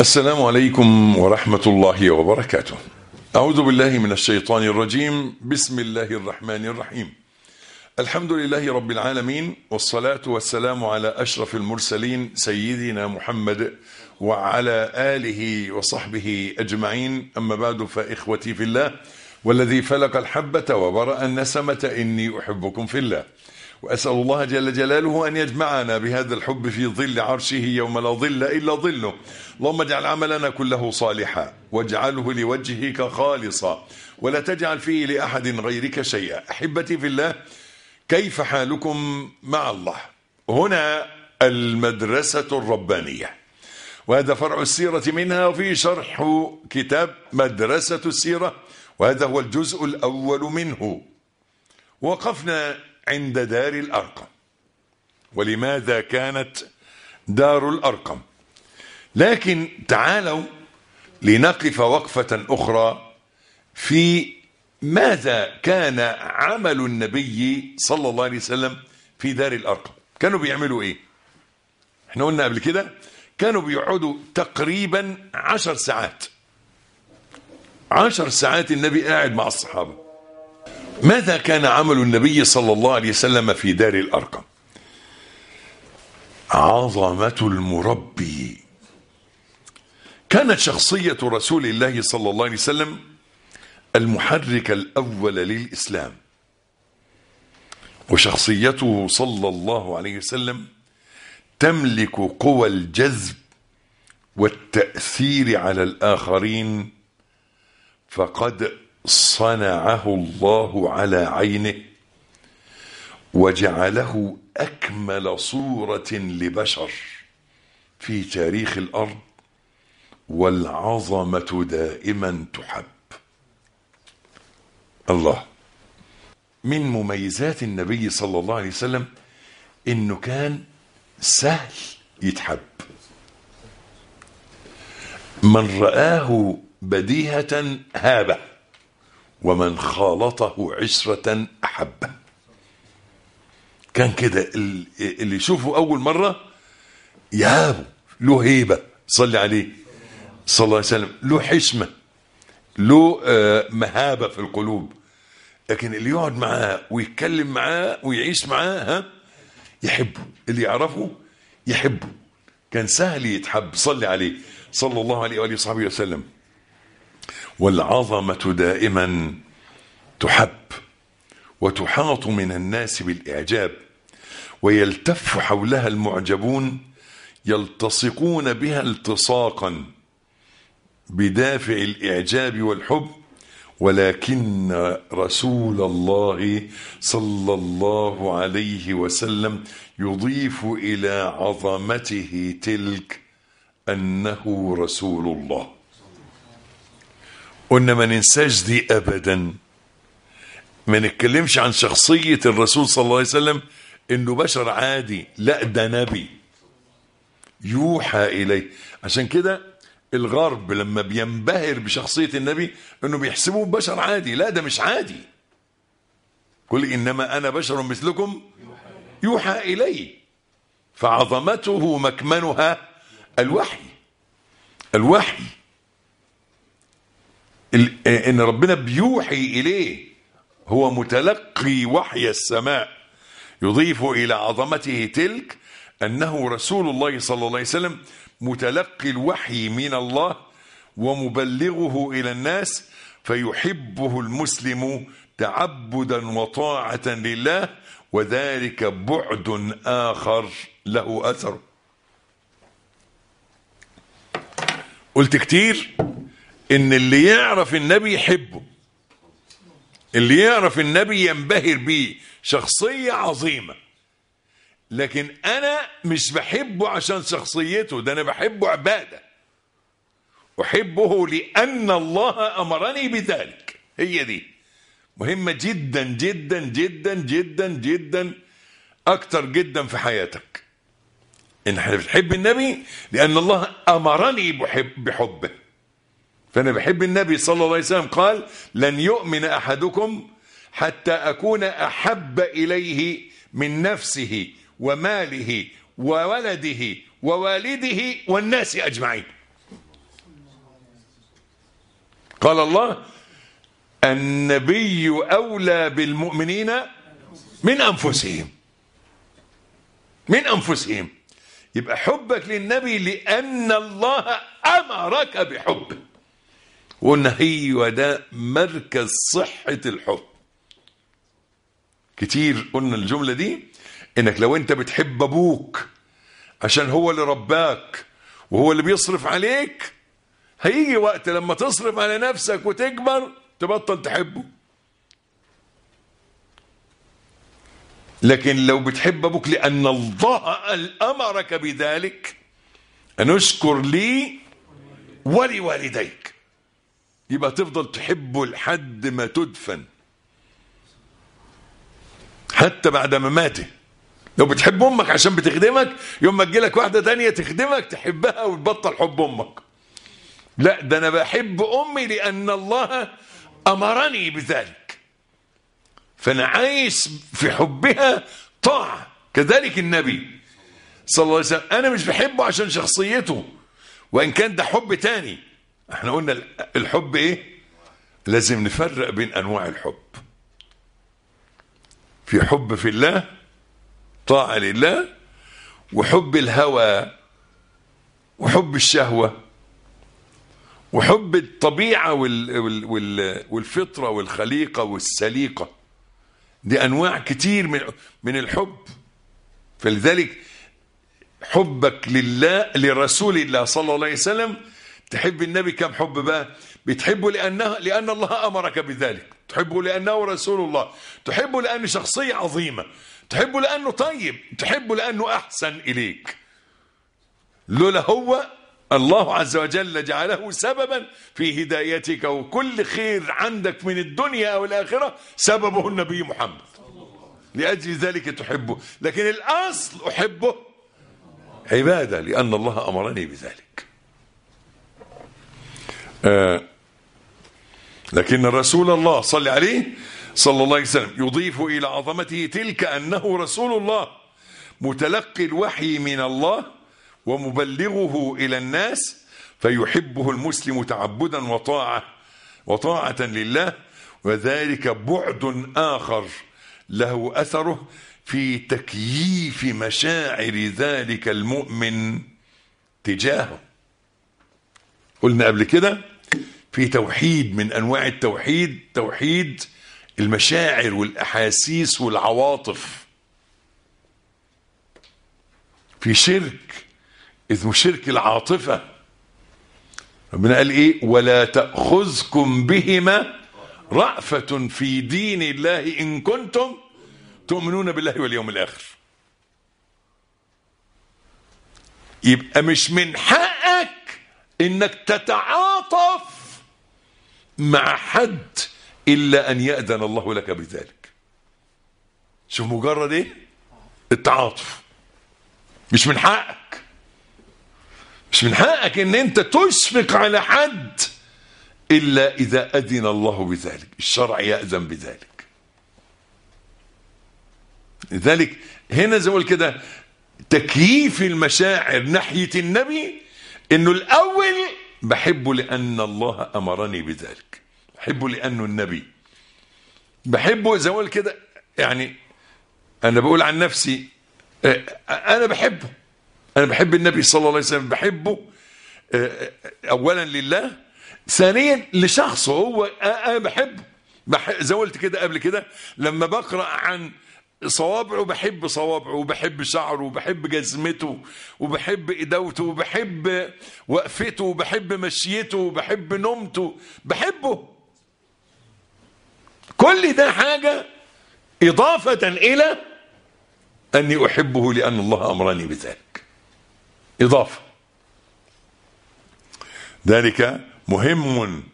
السلام عليكم ورحمة الله وبركاته. أعوذ بالله من الشيطان الرجيم، بسم الله الرحمن الرحيم. الحمد لله رب العالمين والصلاة والسلام على أشرف المرسلين سيدنا محمد وعلى آله وصحبه أجمعين أما بعد فإخوتي في الله والذي فلق الحبة وبرأ النسمة إني أحبكم في الله وأسأل الله جل جلاله أن يجمعنا بهذا الحب في ظل عرشه يوم لا ظل إلا ظله اللهم اجعل عملنا كله صالحا واجعله لوجهك خالصا ولا تجعل فيه لأحد غيرك شيئا أحبتي في الله كيف حالكم مع الله هنا المدرسة الربانية وهذا فرع السيرة منها وفي شرح كتاب مدرسة السيرة وهذا هو الجزء الأول منه وقفنا عند دار الأرقم ولماذا كانت دار الأرقم لكن تعالوا لنقف وقفة أخرى في ماذا كان عمل النبي صلى الله عليه وسلم في دار الأرقم كانوا بيعملوا إيه احنا قلنا قبل كده كانوا بيقعدوا تقريبا عشر ساعات عشر ساعات النبي قاعد مع الصحابة ماذا كان عمل النبي صلى الله عليه وسلم في دار الأرقم عظمة المربي كانت شخصية رسول الله صلى الله عليه وسلم المحرك الأول للإسلام وشخصيته صلى الله عليه وسلم تملك قوى الجذب والتأثير على الآخرين فقد صنعه الله على عينه وجعله أكمل صورة لبشر في تاريخ الأرض والعظمة دائما تحب الله من مميزات النبي صلى الله عليه وسلم انه كان سهل يتحب من رآه بديهة هابه ومن خالطه عشرة أحبه كان كده اللي يشوفه أول مرة يهابه له هيبة صلي عليه صلى الله عليه وسلم له حشمة له مهابة في القلوب لكن اللي يقعد معاه ويتكلم معاه ويعيش معاه ها يحبه اللي يعرفه يحبه كان سهل يتحب صلي عليه صلى الله عليه وآله وصحبه وسلم والعظمة دائما تحب وتحاط من الناس بالإعجاب ويلتف حولها المعجبون يلتصقون بها التصاقا بدافع الإعجاب والحب ولكن رسول الله صلى الله عليه وسلم يضيف إلى عظمته تلك أنه رسول الله قلنا ما ننساش دي أبدا ما نتكلمش عن شخصية الرسول صلى الله عليه وسلم إنه بشر عادي لا ده نبي يوحى إليه عشان كده الغرب لما بينبهر بشخصية النبي انه بيحسبوه بشر عادي لا ده مش عادي قل انما انا بشر مثلكم يوحى الي فعظمته مكمنها الوحي الوحي ان ربنا بيوحي اليه هو متلقي وحي السماء يضيف الى عظمته تلك انه رسول الله صلى الله عليه وسلم متلقي الوحي من الله ومبلغه الى الناس فيحبه المسلم تعبدا وطاعه لله وذلك بعد اخر له اثر قلت كتير ان اللي يعرف النبي يحبه اللي يعرف النبي ينبهر بيه شخصيه عظيمه لكن انا مش بحبه عشان شخصيته ده انا بحبه عباده احبه لان الله امرني بذلك هي دي مهمه جدا جدا جدا جدا جدا اكتر جدا في حياتك ان احنا بنحب النبي لان الله امرني بحب بحبه فانا بحب النبي صلى الله عليه وسلم قال لن يؤمن احدكم حتى اكون احب اليه من نفسه وماله وولده ووالده والناس أجمعين قال الله النبي أولى بالمؤمنين من أنفسهم من أنفسهم يبقى حبك للنبي لأن الله أمرك بحبه وقلنا هي وده مركز صحة الحب كتير قلنا الجملة دي انك لو انت بتحب ابوك عشان هو اللي رباك وهو اللي بيصرف عليك هيجي وقت لما تصرف على نفسك وتكبر تبطل تحبه لكن لو بتحب ابوك لان الله امرك بذلك ان اشكر لي ولوالديك يبقى تفضل تحبه لحد ما تدفن حتى بعد مماته لو بتحب امك عشان بتخدمك يوم ما تجيلك واحده تانية تخدمك تحبها وتبطل حب امك لا ده انا بحب امي لان الله امرني بذلك فانا عايش في حبها طاعه كذلك النبي صلى الله عليه وسلم انا مش بحبه عشان شخصيته وان كان ده حب تاني احنا قلنا الحب ايه لازم نفرق بين انواع الحب في حب في الله طاعه لله وحب الهوى وحب الشهوه وحب الطبيعه وال وال وال والفطره والخليقه والسليقه دي انواع كتير من من الحب فلذلك حبك لله لرسول الله صلى الله عليه وسلم تحب النبي كم حب بقى بتحبه لأنه لأن الله أمرك بذلك تحبه لأنه رسول الله تحبه لأنه شخصية عظيمة تحبه لأنه طيب تحبه لأنه أحسن إليك لولا هو الله عز وجل جعله سببا في هدايتك وكل خير عندك من الدنيا أو الآخرة سببه النبي محمد لأجل ذلك تحبه لكن الأصل أحبه عبادة لأن الله أمرني بذلك آه لكن رسول الله صلى عليه صلى الله عليه وسلم يضيف إلى عظمته تلك أنه رسول الله متلقي الوحي من الله ومبلغه إلى الناس فيحبه المسلم تعبدا وطاعة وطاعة لله وذلك بعد آخر له أثره في تكييف مشاعر ذلك المؤمن تجاهه قلنا قبل كده في توحيد من انواع التوحيد توحيد المشاعر والاحاسيس والعواطف في شرك اسمه شرك العاطفه ربنا قال ايه ولا تاخذكم بهما رأفة في دين الله ان كنتم تؤمنون بالله واليوم الاخر يبقى مش من حقك انك تتعاطف مع حد الا ان ياذن الله لك بذلك شوف مجرد ايه التعاطف مش من حقك مش من حقك ان انت تشفق على حد الا اذا اذن الله بذلك الشرع ياذن بذلك لذلك هنا زي ما قلت كده تكييف المشاعر ناحيه النبي انه الاول بحبه لان الله امرني بذلك بحبه لانه النبي بحبه زي ما قلت كده يعني انا بقول عن نفسي انا بحبه انا بحب النبي صلى الله عليه وسلم بحبه اولا لله ثانيا لشخصه هو انا بحبه زي ما قلت كده قبل كده لما بقرا عن صوابعه بحب صوابعه وبحب شعره وبحب جزمته وبحب إدوته وبحب وقفته وبحب مشيته وبحب نومته بحبه كل ده حاجة إضافة إلى أني أحبه لأن الله أمرني بذلك إضافة ذلك مهم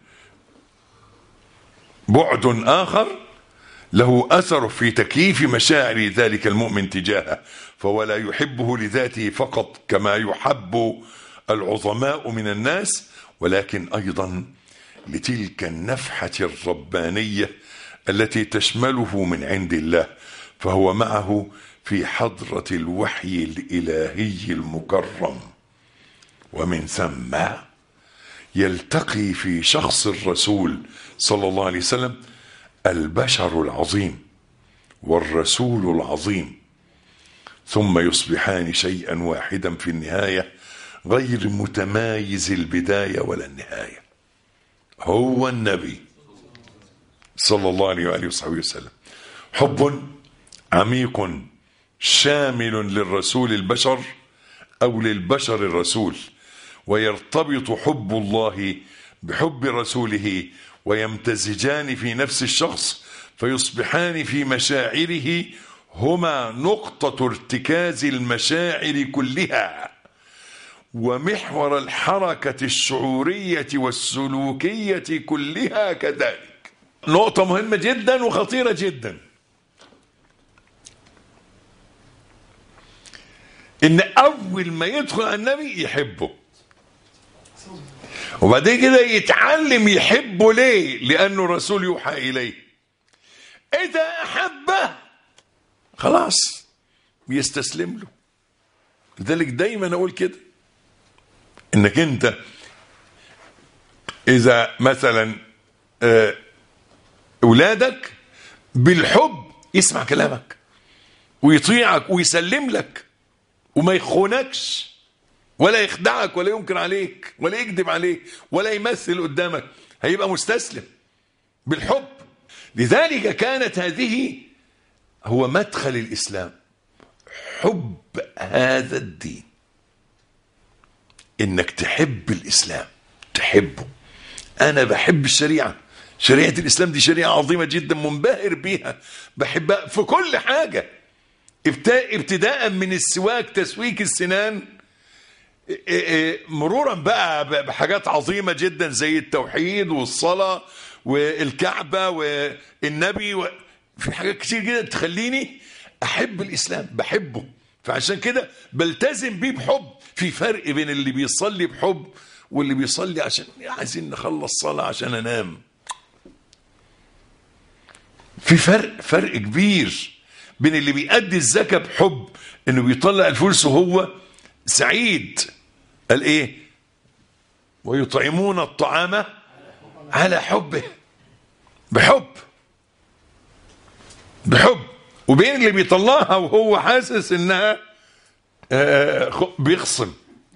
بعد آخر له أثر في تكييف مشاعر ذلك المؤمن تجاهه فهو لا يحبه لذاته فقط كما يحب العظماء من الناس ولكن أيضا لتلك النفحة الربانية التي تشمله من عند الله فهو معه في حضرة الوحي الإلهي المكرم ومن ثم يلتقي في شخص الرسول صلى الله عليه وسلم البشر العظيم والرسول العظيم ثم يصبحان شيئا واحدا في النهايه غير متمايز البدايه ولا النهايه هو النبي صلى الله عليه واله وصحبه وسلم حب عميق شامل للرسول البشر او للبشر الرسول ويرتبط حب الله بحب رسوله ويمتزجان في نفس الشخص فيصبحان في مشاعره هما نقطة ارتكاز المشاعر كلها ومحور الحركة الشعورية والسلوكية كلها كذلك نقطة مهمة جدا وخطيرة جدا ان اول ما يدخل على النبي يحبه وبعدين كده يتعلم يحبه ليه لانه رسول يوحى اليه اذا احبه خلاص بيستسلم له لذلك دايما اقول كده انك انت اذا مثلا آه، اولادك بالحب يسمع كلامك ويطيعك ويسلم لك وما يخونكش ولا يخدعك ولا ينكر عليك ولا يكذب عليك ولا يمثل قدامك هيبقى مستسلم بالحب لذلك كانت هذه هو مدخل الإسلام حب هذا الدين إنك تحب الإسلام تحبه أنا بحب الشريعة شريعة الإسلام دي شريعة عظيمة جدا منبهر بيها بحبها في كل حاجة ابت- ابتداء من السواك تسويك السنان إيه إيه مرورا بقى ب- بحاجات عظيمة جدا زي التوحيد والصلاة والكعبة والنبي و... في حاجات كتير جدا تخليني أحب الإسلام بحبه فعشان كده بلتزم بيه بحب في فرق بين اللي بيصلي بحب واللي بيصلي عشان عايزين نخلص صلاة عشان أنام في فرق فرق كبير بين اللي بيأدي الزكاة بحب انه بيطلع الفلوس وهو سعيد قال ايه ويطعمون الطعام على حبه بحب بحب وبين اللي بيطلعها وهو حاسس انها آه، خ- بيخصم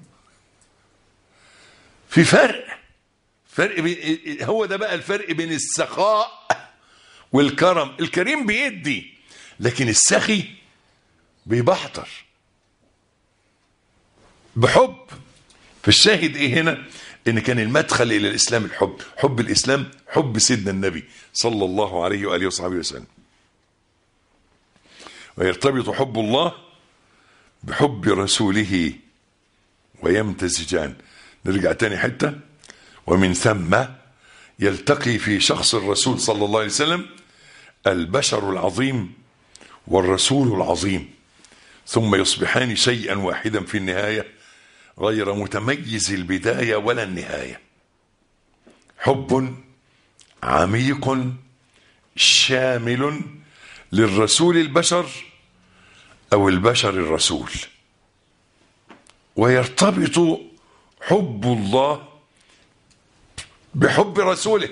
في فرق فرق بين هو ده بقى الفرق بين السخاء والكرم الكريم بيدي لكن السخي بيبحتر بحب فالشاهد ايه هنا ان كان المدخل الى الاسلام الحب حب الاسلام حب سيدنا النبي صلى الله عليه واله وصحبه وسلم ويرتبط حب الله بحب رسوله ويمتزجان نرجع تاني حته ومن ثم يلتقي في شخص الرسول صلى الله عليه وسلم البشر العظيم والرسول العظيم ثم يصبحان شيئا واحدا في النهايه غير متميز البدايه ولا النهايه حب عميق شامل للرسول البشر او البشر الرسول ويرتبط حب الله بحب رسوله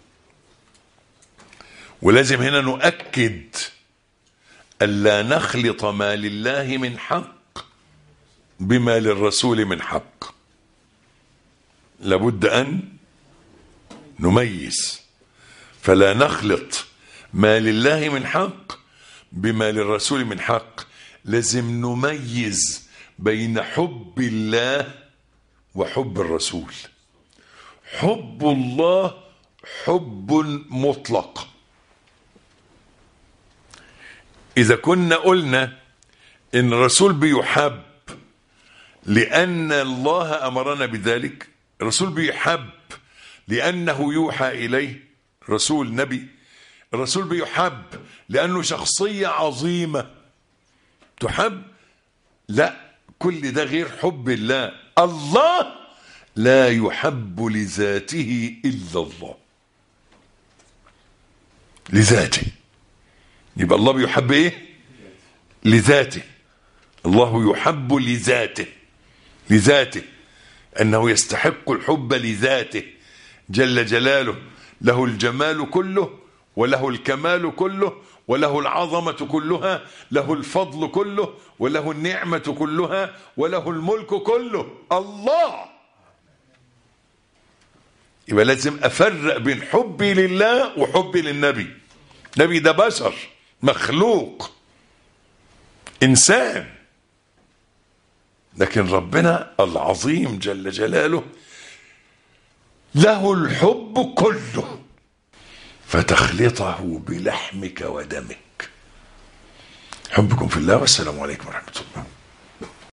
ولازم هنا نؤكد ألا نخلط ما لله من حق بما للرسول من حق لابد أن نميز فلا نخلط ما لله من حق بما للرسول من حق لازم نميز بين حب الله وحب الرسول حب الله حب مطلق إذا كنا قلنا إن الرسول بيحب لأن الله أمرنا بذلك الرسول بيحب لأنه يوحى إليه رسول نبي الرسول بيحب لأنه شخصية عظيمة تحب لا كل ده غير حب الله الله لا يحب لذاته إلا الله لذاته يبقى الله بيحب ايه لذاته الله يحب لذاته لذاته أنه يستحق الحب لذاته جل جلاله له الجمال كله وله الكمال كله وله العظمة كلها له الفضل كله وله النعمة كلها وله الملك كله الله يبقى لازم أفرق بين حبي لله وحبي للنبي النبي ده بشر مخلوق إنسان لكن ربنا العظيم جل جلاله له الحب كله فتخلطه بلحمك ودمك حبكم في الله والسلام عليكم ورحمة الله